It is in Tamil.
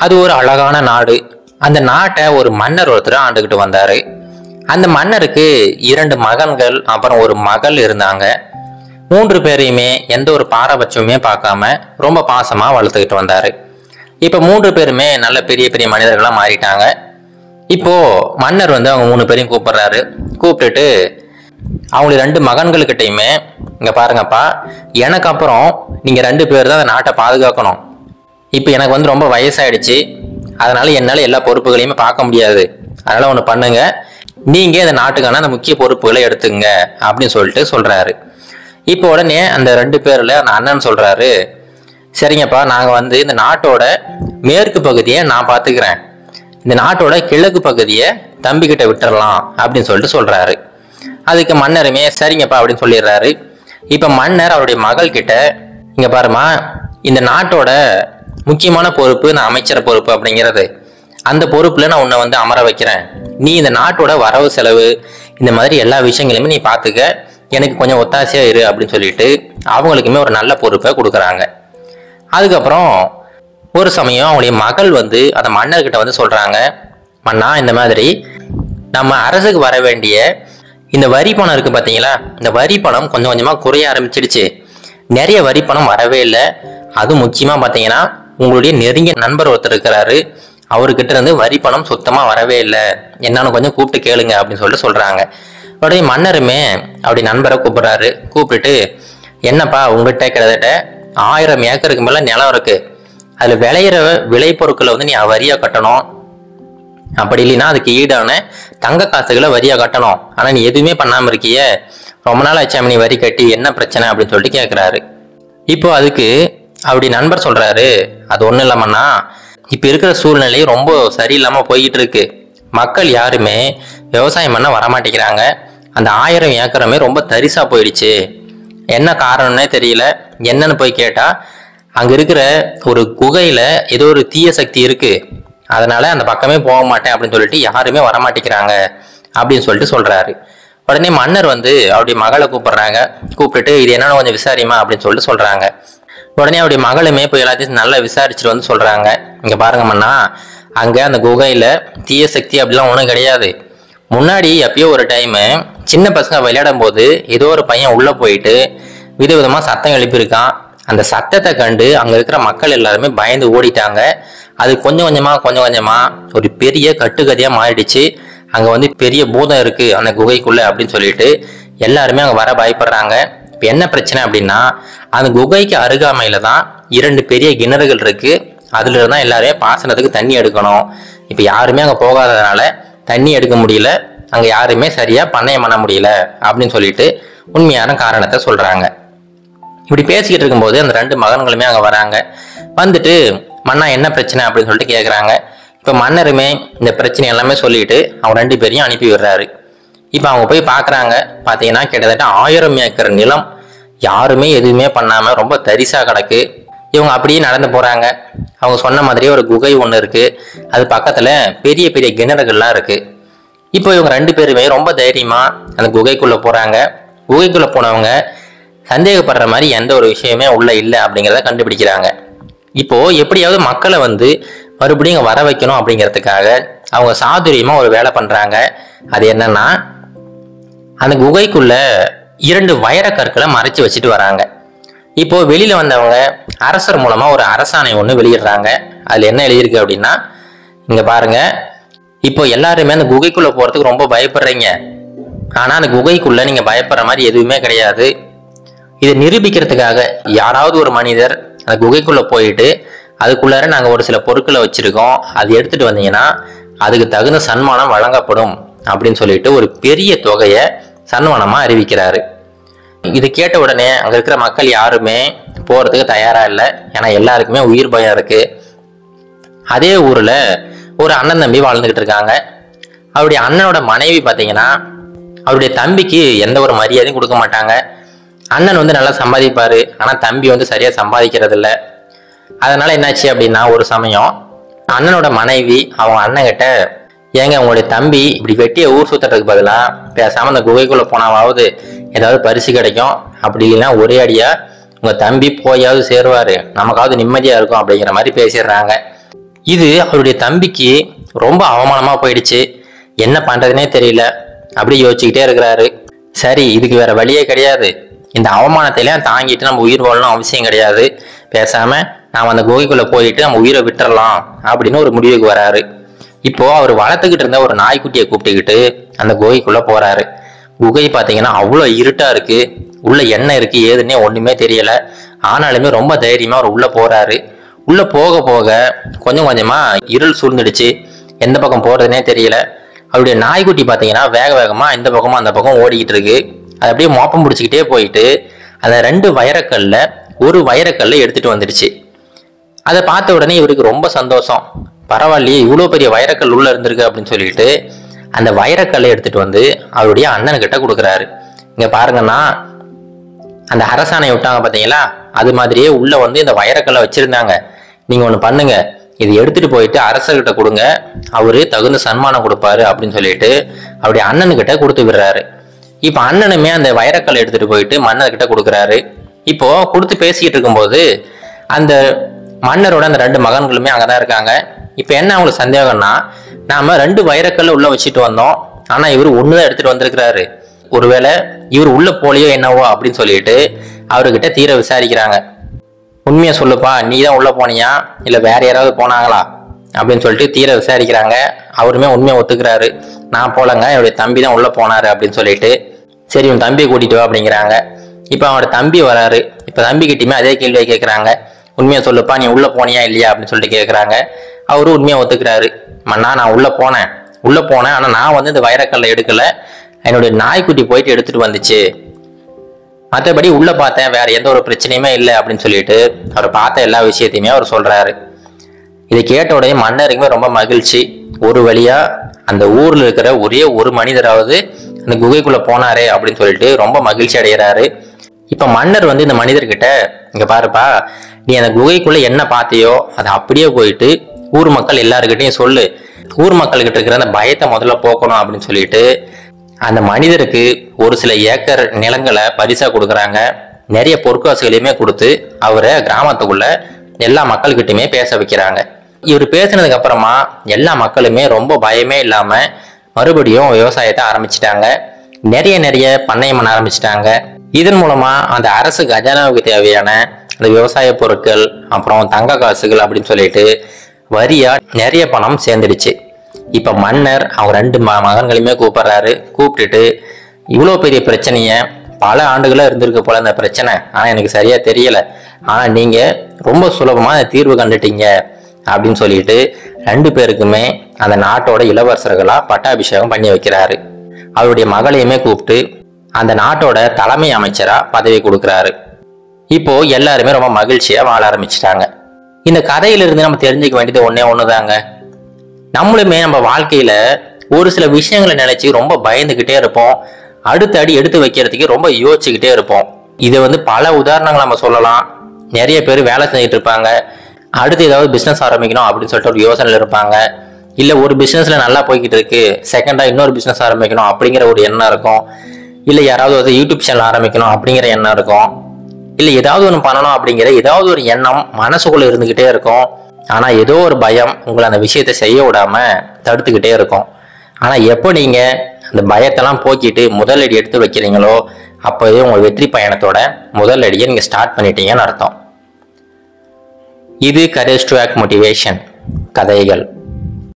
அது ஒரு அழகான நாடு அந்த நாட்டை ஒரு மன்னர் ஒருத்தர் ஆண்டுகிட்டு வந்தாரு அந்த மன்னருக்கு இரண்டு மகன்கள் அப்புறம் ஒரு மகள் இருந்தாங்க மூன்று பேரையுமே எந்த ஒரு பாரபட்சமுமே பார்க்காம ரொம்ப பாசமா வளர்த்துக்கிட்டு வந்தாரு இப்ப மூன்று பேருமே நல்ல பெரிய பெரிய மனிதர்களா மாறிட்டாங்க இப்போ மன்னர் வந்து அவங்க மூணு பேரையும் கூப்பிடுறாரு கூப்பிட்டுட்டு அவங்க ரெண்டு மகன்களுக்கிட்டையுமே இங்க பாருங்கப்பா எனக்கு அப்புறம் நீங்க ரெண்டு பேர் தான் அந்த நாட்டை பாதுகாக்கணும் இப்போ எனக்கு வந்து ரொம்ப வயசாயிடுச்சு அதனால என்னால் எல்லா பொறுப்புகளையுமே பார்க்க முடியாது அதனால ஒன்று பண்ணுங்க நீங்க இந்த நாட்டுக்கான அந்த முக்கிய பொறுப்புகளை எடுத்துங்க அப்படின்னு சொல்லிட்டு சொல்றாரு இப்போ உடனே அந்த ரெண்டு பேர்ல அந்த அண்ணன் சொல்றாரு சரிங்கப்பா நாங்கள் வந்து இந்த நாட்டோட மேற்கு பகுதியை நான் பார்த்துக்கிறேன் இந்த நாட்டோட கிழக்கு பகுதியை தம்பிக்கிட்ட விட்டுறலாம் அப்படின்னு சொல்லிட்டு சொல்றாரு அதுக்கு மன்னருமே சரிங்கப்பா அப்படின்னு சொல்லிடுறாரு இப்போ மன்னர் அவருடைய மகள் கிட்ட இங்க பாருமா இந்த நாட்டோட முக்கியமான பொறுப்பு இந்த அமைச்சர் பொறுப்பு அப்படிங்கிறது அந்த பொறுப்புல நான் உன்னை வந்து அமர வைக்கிறேன் நீ இந்த நாட்டோட வரவு செலவு இந்த மாதிரி எல்லா விஷயங்களையுமே நீ பார்த்துக்க எனக்கு கொஞ்சம் ஒத்தாசையா இரு அப்படின்னு சொல்லிட்டு அவங்களுக்குமே ஒரு நல்ல பொறுப்பை கொடுக்குறாங்க அதுக்கப்புறம் ஒரு சமயம் அவங்களுடைய மகள் வந்து அந்த மன்னர்கிட்ட வந்து சொல்றாங்க மன்னா இந்த மாதிரி நம்ம அரசுக்கு வர வேண்டிய இந்த வரி பணம் இருக்கு பாத்தீங்களா இந்த வரி பணம் கொஞ்சம் கொஞ்சமா குறைய ஆரம்பிச்சிடுச்சு நிறைய வரி பணம் வரவே இல்லை அது முக்கியமா பாத்தீங்கன்னா உங்களுடைய நெருங்கிய நண்பர் ஒருத்தர் இருக்கிறாரு அவர்கிட்ட இருந்து வரி பணம் சுத்தமா வரவே இல்லை என்னன்னு கொஞ்சம் கூப்பிட்டு கேளுங்க அப்படின்னு சொல்லிட்டு சொல்றாங்க உடனே மன்னருமே அப்படி நண்பரை கூப்பிடுறாரு கூப்பிட்டுட்டு என்னப்பா உங்ககிட்ட கிட்டத்தட்ட ஆயிரம் ஏக்கருக்கு மேல நிலம் இருக்கு அதுல விளையிற விளைபொருட்களை வந்து நீ வரியா கட்டணும் அப்படி இல்லைன்னா அதுக்கு ஈடான தங்க காசுகளை வரியா கட்டணும் ஆனா நீ எதுவுமே பண்ணாம இருக்கியே ரொம்ப நாள் ஆச்சு நீ வரி கட்டி என்ன பிரச்சனை அப்படின்னு சொல்லிட்டு கேட்குறாரு இப்போ அதுக்கு அப்படி நண்பர் சொல்றாரு அது ஒன்றும் இல்லாமண்ணா இப்போ இருக்கிற சூழ்நிலை ரொம்ப சரியில்லாம போய்கிட்டு இருக்கு மக்கள் யாருமே விவசாயம் பண்ண வரமாட்டேங்கிறாங்க அந்த ஆயிரம் ஏக்கரமே ரொம்ப தரிசா போயிடுச்சு என்ன காரணம்னே தெரியல என்னன்னு போய் கேட்டா அங்க இருக்கிற ஒரு குகையில ஏதோ ஒரு தீய சக்தி இருக்கு அதனால அந்த பக்கமே போக மாட்டேன் அப்படின்னு சொல்லிட்டு யாருமே வரமாட்டேங்கிறாங்க அப்படின்னு சொல்லிட்டு சொல்றாரு உடனே மன்னர் வந்து அவருடைய மகளை கூப்பிடுறாங்க கூப்பிட்டுட்டு இது என்னன்னு கொஞ்சம் விசாரிமா அப்படின்னு சொல்லிட்டு சொல்றாங்க உடனே அவருடைய மகளுமே போய் எல்லாத்தையும் நல்லா விசாரிச்சுட்டு வந்து சொல்றாங்க இங்க பாருங்க மன்னா அங்க அந்த குகையில தீய சக்தி அப்படிலாம் ஒன்றும் கிடையாது முன்னாடி எப்பயோ ஒரு டைமு சின்ன பசங்க விளையாடும் போது ஏதோ ஒரு பையன் உள்ள போயிட்டு விதவிதமா சத்தம் எழுப்பியிருக்கான் அந்த சத்தத்தை கண்டு அங்க இருக்கிற மக்கள் எல்லாருமே பயந்து ஓடிட்டாங்க அது கொஞ்சம் கொஞ்சமா கொஞ்சம் கொஞ்சமா ஒரு பெரிய கட்டுக்கதையா மாறிடுச்சு அங்க வந்து பெரிய பூதம் இருக்கு அந்த குகைக்குள்ள அப்படின்னு சொல்லிட்டு எல்லாருமே அங்க வர பயப்படுறாங்க இப்போ என்ன பிரச்சனை அப்படின்னா அந்த குகைக்கு அருகாமையில தான் இரண்டு பெரிய கிணறுகள் இருக்கு அதுல இருந்தா எல்லாருமே பாசனத்துக்கு தண்ணி எடுக்கணும் இப்போ யாருமே அங்க போகாததுனால தண்ணி எடுக்க முடியல அங்க யாருமே சரியா பண்ணையம் பண்ண முடியல அப்படின்னு சொல்லிட்டு உண்மையான காரணத்தை சொல்றாங்க இப்படி பேசிக்கிட்டு இருக்கும்போது அந்த ரெண்டு மகன்களுமே அங்கே வராங்க வந்துட்டு மன்னா என்ன பிரச்சனை அப்படின்னு சொல்லிட்டு கேட்குறாங்க இப்போ மன்னருமே இந்த பிரச்சனை எல்லாமே சொல்லிட்டு அவங்க ரெண்டு பேரையும் அனுப்பி விடுறாரு இப்போ அவங்க போய் பார்க்குறாங்க பார்த்தீங்கன்னா கிட்டத்தட்ட ஆயிரம் ஏக்கர் நிலம் யாருமே எதுவுமே பண்ணாமல் ரொம்ப தரிசா கிடக்கு இவங்க அப்படியே நடந்து போகிறாங்க அவங்க சொன்ன மாதிரியே ஒரு குகை ஒன்று இருக்குது அது பக்கத்தில் பெரிய பெரிய கிணறுகள்லாம் இருக்குது இப்போ இவங்க ரெண்டு பேருமே ரொம்ப தைரியமா அந்த குகைக்குள்ள போறாங்க குகைக்குள்ள போனவங்க சந்தேகப்படுற மாதிரி எந்த ஒரு விஷயமே உள்ள இல்லை அப்படிங்கிறத கண்டுபிடிக்கிறாங்க இப்போ எப்படியாவது மக்களை வந்து மறுபடியும் இங்க வர வைக்கணும் அப்படிங்கிறதுக்காக அவங்க சாதுரியமா ஒரு வேலை பண்றாங்க அது என்னன்னா அந்த குகைக்குள்ள இரண்டு வைர கற்களை மறைச்சு வச்சுட்டு வராங்க இப்போ வெளியில வந்தவங்க அரசர் மூலமா ஒரு அரசாணை ஒன்று வெளியிடுறாங்க அதுல என்ன எழுதியிருக்கு அப்படின்னா இங்க பாருங்க இப்போ எல்லாருமே அந்த குகைக்குள்ள போறதுக்கு ரொம்ப பயப்படுறீங்க ஆனா அந்த குகைக்குள்ள நீங்க பயப்படுற மாதிரி எதுவுமே கிடையாது இதை நிரூபிக்கிறதுக்காக யாராவது ஒரு மனிதர் அந்த குகைக்குள்ள போயிட்டு அதுக்குள்ளார நாங்க ஒரு சில பொருட்களை வச்சிருக்கோம் அது எடுத்துட்டு வந்தீங்கன்னா அதுக்கு தகுந்த சன்மானம் வழங்கப்படும் அப்படின்னு சொல்லிட்டு ஒரு பெரிய தொகையை சன்மானமா அறிவிக்கிறாரு இது கேட்ட உடனே அங்க இருக்கிற மக்கள் யாருமே போறதுக்கு தயாரா இல்லை ஏன்னா எல்லாருக்குமே உயிர் பயம் இருக்கு அதே ஊர்ல ஒரு அண்ணன் தம்பி வாழ்ந்துகிட்டு இருக்காங்க அவருடைய அண்ணனோட மனைவி பார்த்தீங்கன்னா அவருடைய தம்பிக்கு எந்த ஒரு மரியாதையும் கொடுக்க மாட்டாங்க அண்ணன் வந்து நல்லா சம்பாதிப்பாரு ஆனா தம்பி வந்து சரியா சம்பாதிக்கிறது இல்ல அதனால என்னாச்சு அப்படின்னா ஒரு சமயம் அண்ணனோட மனைவி அவங்க அண்ணன் கிட்ட ஏங்க உங்களுடைய தம்பி இப்படி வெட்டிய ஊர் சுத்துறதுக்கு பதிலா பேசாம அந்த குகைக்குள்ள போனாவது ஏதாவது பரிசு கிடைக்கும் அப்படி இல்லைன்னா ஒரே அடியா உங்க தம்பி போயாவது சேருவாரு நமக்காவது நிம்மதியா இருக்கும் அப்படிங்கிற மாதிரி பேசிடுறாங்க இது அவருடைய தம்பிக்கு ரொம்ப அவமானமா போயிடுச்சு என்ன பண்றதுனே தெரியல அப்படி யோசிச்சுக்கிட்டே இருக்கிறாரு சரி இதுக்கு வேற வழியே கிடையாது இந்த அவமானத்தையெல்லாம் தாங்கிட்டு நம்ம உயிர் வாழணும் அவசியம் கிடையாது பேசாம நாம அந்த குகைக்குள்ள போயிட்டு நம்ம உயிரை விட்டுறலாம் அப்படின்னு ஒரு முடிவுக்கு வராரு இப்போ அவர் வளர்த்துக்கிட்டு இருந்த ஒரு நாய்க்குட்டியை கூப்பிட்டுக்கிட்டு அந்த குகைக்குள்ள போறாரு குகை பார்த்தீங்கன்னா அவ்வளோ இருட்டா இருக்கு உள்ள என்ன இருக்கு ஏதுன்னே ஒண்ணுமே தெரியல ஆனாலுமே ரொம்ப தைரியமா அவர் உள்ள போறாரு உள்ள போக போக கொஞ்சம் கொஞ்சமா இருள் சூழ்ந்துடுச்சு எந்த பக்கம் போறதுனே தெரியல அவருடைய நாய்க்குட்டி பார்த்தீங்கன்னா வேக வேகமா இந்த பக்கமும் அந்த பக்கம் ஓடிக்கிட்டு இருக்கு அது அப்படியே மோப்பம் பிடிச்சிக்கிட்டே போயிட்டு அந்த ரெண்டு வைரக்கல்ல ஒரு வைரக்கல்லை எடுத்துட்டு வந்துடுச்சு அதை பார்த்த உடனே இவருக்கு ரொம்ப சந்தோஷம் பரவாயில்லையே இவ்வளோ பெரிய வைரக்கல் உள்ள இருந்திருக்கு அப்படின்னு சொல்லிட்டு அந்த வைரக்கல்லை எடுத்துட்டு வந்து அவருடைய அண்ணன்கிட்ட கொடுக்குறாரு இங்க பாருங்கன்னா அந்த அரசாணை விட்டாங்க பார்த்தீங்களா அது மாதிரியே உள்ள வந்து இந்த வைரக்கல்லை வச்சிருந்தாங்க நீங்க ஒன்று பண்ணுங்க இது எடுத்துட்டு போயிட்டு அரசர்கிட்ட கொடுங்க அவரு தகுந்த சன்மானம் கொடுப்பாரு அப்படின்னு சொல்லிட்டு அவருடைய அண்ணனுக்கிட்ட கொடுத்து விடுறாரு இப்போ அண்ணனுமே அந்த வைரக்கல்லை எடுத்துட்டு போயிட்டு மன்னர்கிட்ட கொடுக்குறாரு இப்போ கொடுத்து பேசிக்கிட்டு இருக்கும்போது அந்த மன்னரோட அந்த ரெண்டு மகன்களுமே அங்கதான் இருக்காங்க இப்போ என்ன அவங்களுக்கு சந்தேகம்னா நாம ரெண்டு வைரக்கல்ல உள்ள வச்சுட்டு வந்தோம் ஆனா இவர் ஒண்ணுதான் எடுத்துட்டு வந்திருக்கிறாரு ஒருவேளை இவர் உள்ள போலியோ என்னவோ அப்படின்னு சொல்லிட்டு அவர்கிட்ட தீர விசாரிக்கிறாங்க உண்மையை சொல்லுப்பா நீ தான் உள்ள போனியா இல்ல வேற யாராவது போனாங்களா அப்படின்னு சொல்லிட்டு தீர விசாரிக்கிறாங்க அவருமே உண்மையை ஒத்துக்கிறாரு நான் போலங்க என்னுடைய தம்பி தான் உள்ள போனாரு அப்படின்னு சொல்லிட்டு சரி உன் தம்பியை கூட்டிட்டு வா அப்படிங்கிறாங்க இப்போ அவனோட தம்பி வராரு இப்போ தம்பி கிட்டயுமே அதே கேள்வியை கேட்குறாங்க உண்மையை சொல்லுப்பா நீ உள்ள போனியா இல்லையா அப்படின்னு சொல்லிட்டு கேட்குறாங்க அவரும் உண்மையை ஒத்துக்கிறாரு மண்ணா நான் உள்ள போனேன் உள்ள போனேன் ஆனா நான் வந்து இந்த வைரக்கல்லை எடுக்கல என்னுடைய நாய்க்குட்டி போயிட்டு எடுத்துட்டு வந்துச்சு மற்றபடி உள்ள பார்த்தேன் வேற எந்த ஒரு பிரச்சனையுமே இல்லை அப்படின்னு சொல்லிட்டு அவர் பார்த்த எல்லா விஷயத்தையுமே அவர் சொல்றாரு இதை கேட்ட உடனே மன்னருக்குமே ரொம்ப மகிழ்ச்சி ஒரு வழியா அந்த ஊர்ல இருக்கிற ஒரே ஒரு மனிதராவது அந்த குகைக்குள்ள போனாரே அப்படின்னு சொல்லிட்டு ரொம்ப மகிழ்ச்சி அடைகிறாரு இப்ப மன்னர் வந்து இந்த மனிதர்கிட்ட இங்க பாருப்பா நீ அந்த குகைக்குள்ள என்ன பார்த்தியோ அதை அப்படியே போயிட்டு ஊர் மக்கள் எல்லாருக்கிட்டையும் சொல்லு ஊர் மக்கள்கிட்ட இருக்கிற அந்த பயத்தை முதல்ல போக்கணும் அப்படின்னு சொல்லிட்டு அந்த மனிதருக்கு ஒரு சில ஏக்கர் நிலங்களை பரிசா கொடுக்குறாங்க நிறைய பொற்காசுகளையுமே கொடுத்து அவரை கிராமத்துக்குள்ள எல்லா மக்கள்கிட்டயுமே பேச வைக்கிறாங்க இவர் பேசினதுக்கு அப்புறமா எல்லா மக்களுமே ரொம்ப பயமே இல்லாம மறுபடியும் விவசாயத்தை ஆரம்பிச்சிட்டாங்க நிறைய நிறைய பண்ணையம் பண்ண ஆரம்பிச்சிட்டாங்க இதன் மூலமா அந்த அரசு கஜானாவுக்கு தேவையான அந்த விவசாய பொருட்கள் அப்புறம் தங்க காசுகள் அப்படின்னு சொல்லிட்டு வரியா நிறைய பணம் சேர்ந்துடுச்சு இப்ப மன்னர் அவங்க ரெண்டு ம மகன்களையுமே கூப்பிடுறாரு கூப்பிட்டுட்டு இவ்வளோ பெரிய பிரச்சனைய பல ஆண்டுகளா இருந்திருக்கு போல இந்த பிரச்சனை ஆனா எனக்கு சரியா தெரியல ஆனா நீங்க ரொம்ப சுலபமா அந்த தீர்வு கண்டுட்டீங்க அப்படின்னு சொல்லிட்டு ரெண்டு பேருக்குமே அந்த நாட்டோட இளவரசர்களா பட்டாபிஷேகம் பண்ணி வைக்கிறாரு அவருடைய மகளையுமே கூப்பிட்டு அந்த நாட்டோட தலைமை அமைச்சரா பதவி கொடுக்குறாரு இப்போ எல்லாருமே ரொம்ப மகிழ்ச்சியா வாழ ஆரம்பிச்சிட்டாங்க இந்த கதையிலிருந்து நம்ம தெரிஞ்சுக்க வேண்டியது ஒண்ணே ஒண்ணுதாங்க நம்மளுமே நம்ம வாழ்க்கையில ஒரு சில விஷயங்களை நினைச்சு ரொம்ப பயந்துகிட்டே இருப்போம் அடுத்த அடி எடுத்து வைக்கிறதுக்கு ரொம்ப யோசிச்சுக்கிட்டே இருப்போம் இதை வந்து பல உதாரணங்கள் நம்ம சொல்லலாம் நிறைய பேர் வேலை செஞ்சுட்டு இருப்பாங்க அடுத்து ஏதாவது பிசினஸ் ஆரம்பிக்கணும் அப்படின்னு சொல்லிட்டு ஒரு யோசனையில் இருப்பாங்க இல்ல ஒரு பிசினஸ்ல நல்லா போய்கிட்டு இருக்கு செகண்டா இன்னொரு பிசினஸ் ஆரம்பிக்கணும் அப்படிங்கிற ஒரு எண்ணம் இருக்கும் இல்ல யாராவது வந்து யூடியூப் சேனல் ஆரம்பிக்கணும் அப்படிங்கிற எண்ணம் இருக்கும் இல்ல ஏதாவது ஒன்று பண்ணணும் அப்படிங்கிற ஏதாவது ஒரு எண்ணம் மனசுக்குள்ள இருந்துகிட்டே இருக்கும் ஆனா ஏதோ ஒரு பயம் உங்களை அந்த விஷயத்தை செய்ய விடாம தடுத்துக்கிட்டே இருக்கும் ஆனா எப்போ நீங்க அந்த பயத்தெல்லாம் போக்கிட்டு முதல் அடி எடுத்து வைக்கிறீங்களோ அப்போவே உங்க வெற்றி பயணத்தோட முதல் அடியை நீங்க ஸ்டார்ட் பண்ணிட்டீங்கன்னு அர்த்தம் இது கரேஜ் டு ஆக்ட் மோட்டிவேஷன் கதைகள்